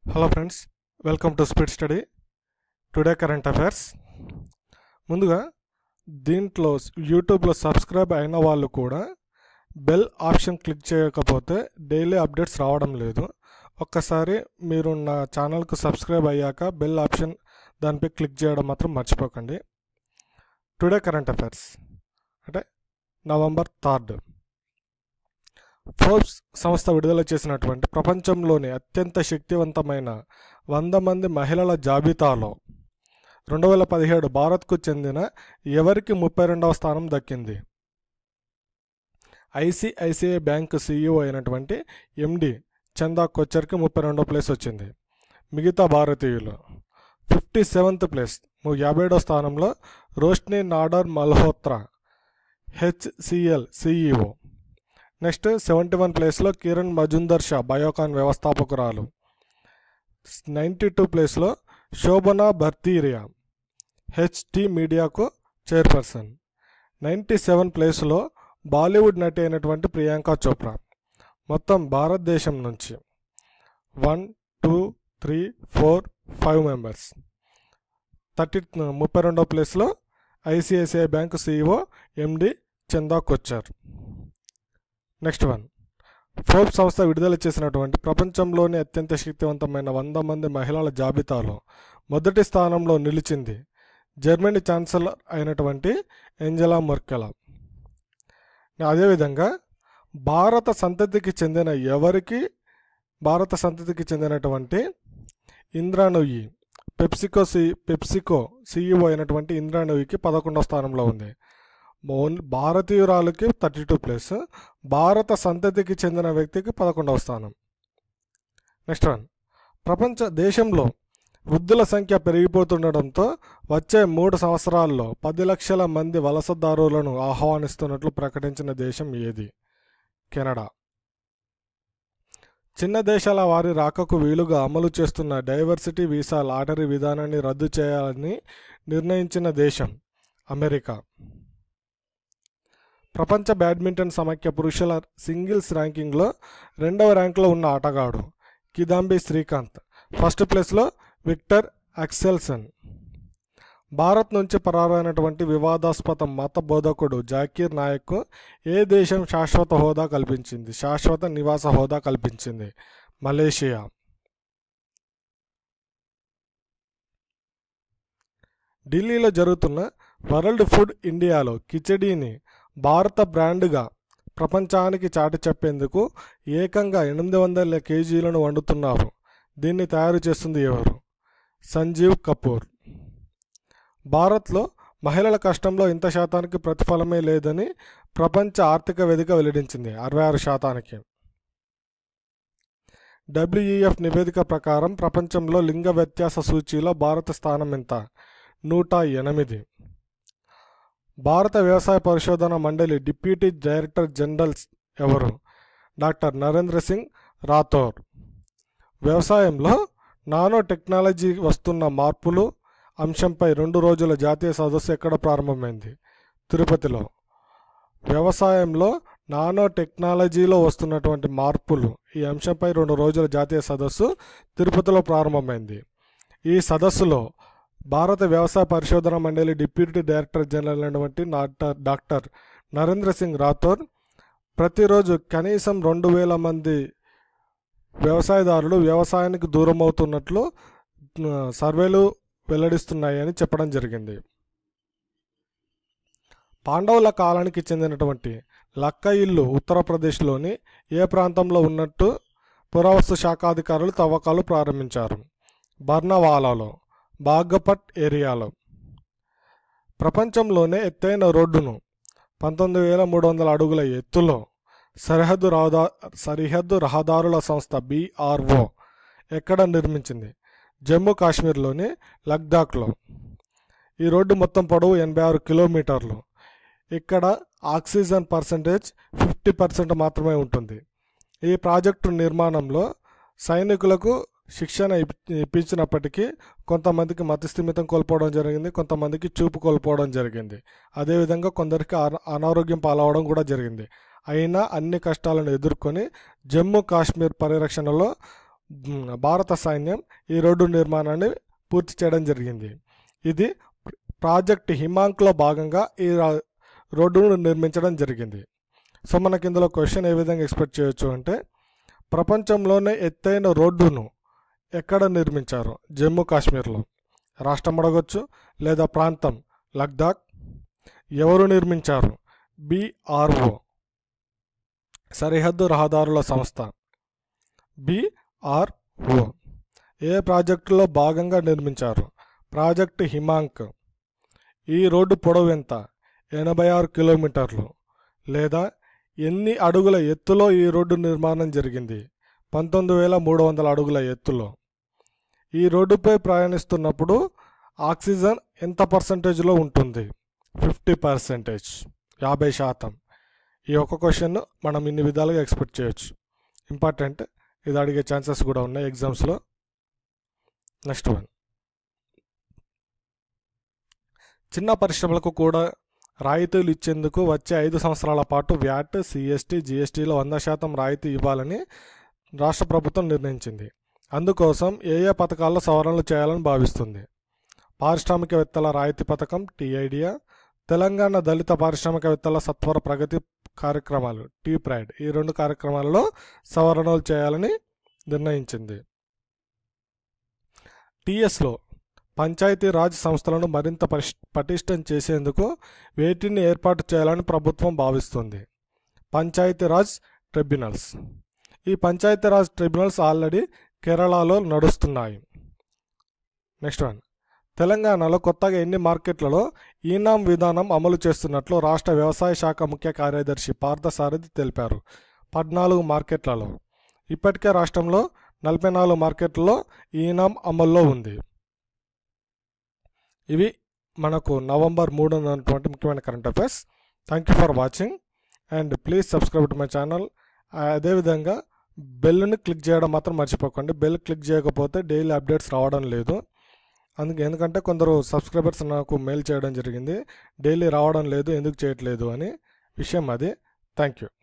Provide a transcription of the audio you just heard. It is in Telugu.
hello friends welcome to speed study today current affairs ముందుగా దీంట్లో యూట్యూబ్లో సబ్స్క్రైబ్ అయిన వాళ్ళు కూడా బెల్ ఆప్షన్ క్లిక్ చేయకపోతే డైలీ అప్డేట్స్ రావడం లేదు ఒక్కసారి మీరు నా ఛానల్కు సబ్స్క్రైబ్ అయ్యాక బెల్ ఆప్షన్ దానిపై క్లిక్ చేయడం మాత్రం మర్చిపోకండి టుడే కరెంట్ అఫైర్స్ అంటే నవంబర్ థర్డ్ ఫోర్బ్స్ సంస్థ విడుదల చేసినటువంటి ప్రపంచంలోని అత్యంత శక్తివంతమైన వంద మంది మహిళల జాబితాలో రెండు వేల పదిహేడు భారత్కు చెందిన ఎవరికి ముప్పై రెండవ స్థానం దక్కింది ఐసిఐసిఐ బ్యాంక్ సీఈఓ అయినటువంటి ఎండి చందా కొచ్చర్కి ముప్పై రెండో ప్లేస్ వచ్చింది మిగతా భారతీయులు ఫిఫ్టీ సెవెంత్ ప్లేస్ యాభై ఏడో స్థానంలో Roshni Nadar Malhotra HCL CEO next seventy one ప్లేస్లో కిరణ్ మజుందర్ షా బయోకాన్ వ్యవస్థాపకురాలు నైంటీ టూ ప్లేస్లో శోభనా భర్తీరియా హెచ్టి మీడియాకు చైర్పర్సన్ నైంటీ సెవెన్ ప్లేస్లో బాలీవుడ్ నటి అయినటువంటి ప్రియాంక చోప్రా మొత్తం భారతదేశం నుంచి one two three four five members thirty ముప్పై రెండో ప్లేస్లో ఐసిఐసిఐ బ్యాంకు సీఈఓ ఎండి చందా కొచ్చార్ నెక్స్ట్ వన్ ఫోర్బ్ సంస్థ విడుదల చేసినటువంటి ప్రపంచంలోని అత్యంత శక్తివంతమైన వంద మంది మహిళల జాబితాలో మొదటి స్థానంలో నిలిచింది జర్మనీ ఛాన్సలర్ అయినటువంటి ఏంజలా మొర్కెలా అదేవిధంగా భారత సంతతికి చెందిన ఎవరికి భారత సంతతికి చెందినటువంటి Indra Nooyi PepsiCo C PepsiCo CEO అయినటువంటి ఇంద్రానుయికి పదకొండవ స్థానంలో ఉంది ఓన్లీ భారతీయురాలకి థర్టీ టూ ప్లేస్ భారత సంతతికి చెందిన వ్యక్తికి పదకొండవ స్థానం నెక్స్ట్ వన్ ప్రపంచ దేశంలో వృద్ధుల సంఖ్య పెరిగిపోతుండటంతో వచ్చే మూడు సంవత్సరాల్లో పది లక్షల మంది వలసదారులను ఆహ్వానిస్తున్నట్లు ప్రకటించిన దేశం ఏది కెనడా చిన్న దేశాల వారి రాకకు వీలుగా అమలు చేస్తున్న డైవర్సిటీ వీసా లాటరీ విధానాన్ని రద్దు చేయాలని నిర్ణయించిన దేశం అమెరికా ప్రపంచ బ్యాడ్మింటన్ సమాఖ్య పురుషుల సింగిల్స్ ర్యాంకింగ్లో రెండవ ర్యాంకులో ఉన్న ఆటగాడు కిదాంబి శ్రీకాంత్ ఫస్ట్ ప్లేస్లో విక్టర్ అక్సెల్సన్ భారత్ నుంచి పరారైనటువంటి వివాదాస్పద మత బోధకుడు జాకీర్ నాయక్కు ఏ దేశం శాశ్వత హోదా కల్పించింది శాశ్వత నివాస హోదా కల్పించింది మలేషియా ఢిల్లీలో జరుగుతున్న వరల్డ్ ఫుడ్ ఇండియాలో కిచడీని భారత బ్రాండ్గా ప్రపంచానికి చాటి చెప్పేందుకు ఏకంగా ఎనిమిది వందల కేజీలను వండుతున్నారు దీన్ని తయారు చేస్తుంది ఎవరు సంజీవ్ కపూర్ భారత్లో మహిళల కష్టంలో ఇంత శాతానికి ప్రతిఫలమే లేదని ప్రపంచ ఆర్థిక వేదిక వెల్లడించింది అరవై ఆరు శాతానికి డబ్ల్యూఈఎఫ్ నివేదిక ప్రకారం ప్రపంచంలో లింగ వ్యత్యాస సూచీలో భారత స్థానం ఎంత నూట ఎనిమిది భారత వ్యవసాయ పరిశోధన మండలి డిప్యూటీ డైరెక్టర్ జనరల్స్ ఎవరు డాక్టర్ నరేంద్ర సింగ్ రాథోర్ వ్యవసాయంలో నానో టెక్నాలజీ వస్తున్న మార్పులు అంశంపై రెండు రోజుల జాతీయ సదస్సు ఎక్కడ ప్రారంభమైంది తిరుపతిలో వ్యవసాయంలో నానో టెక్నాలజీలో వస్తున్నటువంటి మార్పులు ఈ అంశంపై రెండు రోజుల జాతీయ సదస్సు తిరుపతిలో ప్రారంభమైంది ఈ సదస్సులో భారత వ్యవసాయ పరిశోధన మండలి డిప్యూటీ డైరెక్టర్ జనరల్ అయినటువంటి డాక్టర్ డాక్టర్ నరేంద్ర సింగ్ రాథోర్ ప్రతిరోజు కనీసం రెండు వేల మంది వ్యవసాయదారులు వ్యవసాయానికి దూరం అవుతున్నట్లు సర్వేలు వెల్లడిస్తున్నాయని చెప్పడం జరిగింది పాండవుల కాలానికి చెందినటువంటి లక్క ఇల్లు ఉత్తరప్రదేశ్లోని ఏ ప్రాంతంలో ఉన్నట్టు పురావస్తు శాఖాధికారులు తవ్వకాలు ప్రారంభించారు బర్నవాలాలో బాగపట్ ఏరియాలో ప్రపంచంలోనే ఎత్తైన రోడ్డును పంతొమ్మిది వేల మూడు వందల అడుగుల ఎత్తులో సరిహద్దు రహదా సరిహద్దు రహదారుల సంస్థ బీఆర్ఓ ఎక్కడ నిర్మించింది జమ్మూ కాశ్మీర్లోని లగ్దాఖ్లో ఈ రోడ్డు మొత్తం పొడవు ఎనభై ఆరు కిలోమీటర్లు ఇక్కడ ఆక్సిజన్ పర్సంటేజ్ ఫిఫ్టీ పర్సెంట్ మాత్రమే ఉంటుంది ఈ ప్రాజెక్టు నిర్మాణంలో సైనికులకు శిక్షణ ఇప్పించినప్పటికీ కొంతమందికి మతిస్థిమితం కోల్పోవడం జరిగింది కొంతమందికి చూపు కోల్పోవడం జరిగింది అదేవిధంగా కొందరికి అనారోగ్యం పాలవడం కూడా జరిగింది అయినా అన్ని కష్టాలను ఎదుర్కొని జమ్మూ కాశ్మీర్ పరిరక్షణలో మ్, భారత సైన్యం ఈ రోడ్డు నిర్మాణాన్ని పూర్తి చేయడం జరిగింది ఇది ప్రాజెక్ట్ హిమాంక్లో భాగంగా ఈ రా- రోడ్డును నిర్మించడం జరిగింది సో మనకి ఇందులో క్వశ్చన్ ఏ విధంగా ఎక్స్పెక్ట్ చేయొచ్చు అంటే ప్రపంచంలోనే ఎత్తైన రోడ్డును ఎక్కడ నిర్మించారు జమ్మూ కాశ్మీర్లో రాష్ట్రం అడగొచ్చు లేదా ప్రాంతం లద్దాఖ్ ఎవరు నిర్మించారు బిఆర్ఓ సరిహద్దు రహదారుల సంస్థ బిఆర్ఓ ఏ ప్రాజెక్టులో భాగంగా నిర్మించారు ప్రాజెక్ట్ హిమాంక్ ఈ రోడ్డు పొడవు ఎంత ఎనభై ఆరు కిలోమీటర్లు లేదా ఎన్ని అడుగుల ఎత్తులో ఈ రోడ్డు నిర్మాణం జరిగింది పంతొమ్మిది వేల మూడు వందల అడుగుల ఎత్తులో ఈ రోడ్డుపై ప్రయాణిస్తున్నప్పుడు ఆక్సిజన్ ఎంత పర్సంటేజ్లో ఉంటుంది ఫిఫ్టీ పర్సెంటేజ్ యాభై శాతం ఈ ఒక్క క్వశ్చన్ మనం ఇన్ని విధాలుగా ఎక్స్పెక్ట్ చేయొచ్చు ఇంపార్టెంట్ ఇది అడిగే ఛాన్సెస్ కూడా ఉన్నాయి ఎగ్జామ్స్లో నెక్స్ట్ వన్ చిన్న పరిశ్రమలకు కూడా రాయితీలు ఇచ్చేందుకు వచ్చే ఐదు సంవత్సరాల పాటు వ్యాట్ సిఎస్టీ జిఎస్టీలో వంద శాతం రాయితీ ఇవ్వాలని రాష్ట్ర ప్రభుత్వం నిర్ణయించింది అందుకోసం ఏ ఏ పథకాల్లో సవరణలు చేయాలని భావిస్తుంది పారిశ్రామికవేత్తల రాయితీ పథకం టీఐడియా తెలంగాణ దళిత పారిశ్రామికవేత్తల సత్వర ప్రగతి కార్యక్రమాలు టీ ప్రైడ్ ఈ రెండు కార్యక్రమాలలో సవరణలు చేయాలని నిర్ణయించింది టీఎస్లో పంచాయతీ రాజ్ సంస్థలను మరింత పరిష్ పటిష్టం చేసేందుకు వేటిని ఏర్పాటు చేయాలని ప్రభుత్వం భావిస్తుంది పంచాయతీ రాజ్ ట్రిబ్యునల్స్ ఈ పంచాయతీ రాజ్ ట్రిబ్యునల్స్ ఆల్రెడీ కేరళలో నడుస్తున్నాయి నెక్స్ట్ వన్ తెలంగాణలో కొత్తగా ఎన్ని మార్కెట్లలో ఈనాం విధానం అమలు చేస్తున్నట్లు రాష్ట్ర వ్యవసాయ శాఖ ముఖ్య కార్యదర్శి పార్థసారథి తెలిపారు పద్నాలుగు మార్కెట్లలో ఇప్పటికే రాష్ట్రంలో నలభై నాలుగు మార్కెట్లలో ఈనాం అమల్లో ఉంది ఇవి మనకు నవంబర్ మూడు ఉన్నటువంటి ముఖ్యమైన current affairs thank you for watching and please subscribe to my channel అదేవిధంగా బెల్ని క్లిక్ చేయడం మాత్రం మర్చిపోకండి బెల్ క్లిక్ చేయకపోతే డైలీ అప్డేట్స్ రావడం లేదు అందుకే ఎందుకంటే కొందరు సబ్స్క్రైబర్స్ నాకు మెయిల్ చేయడం జరిగింది డైలీ రావడం లేదు ఎందుకు చేయట్లేదు అని విషయం అది థ్యాంక్ యూ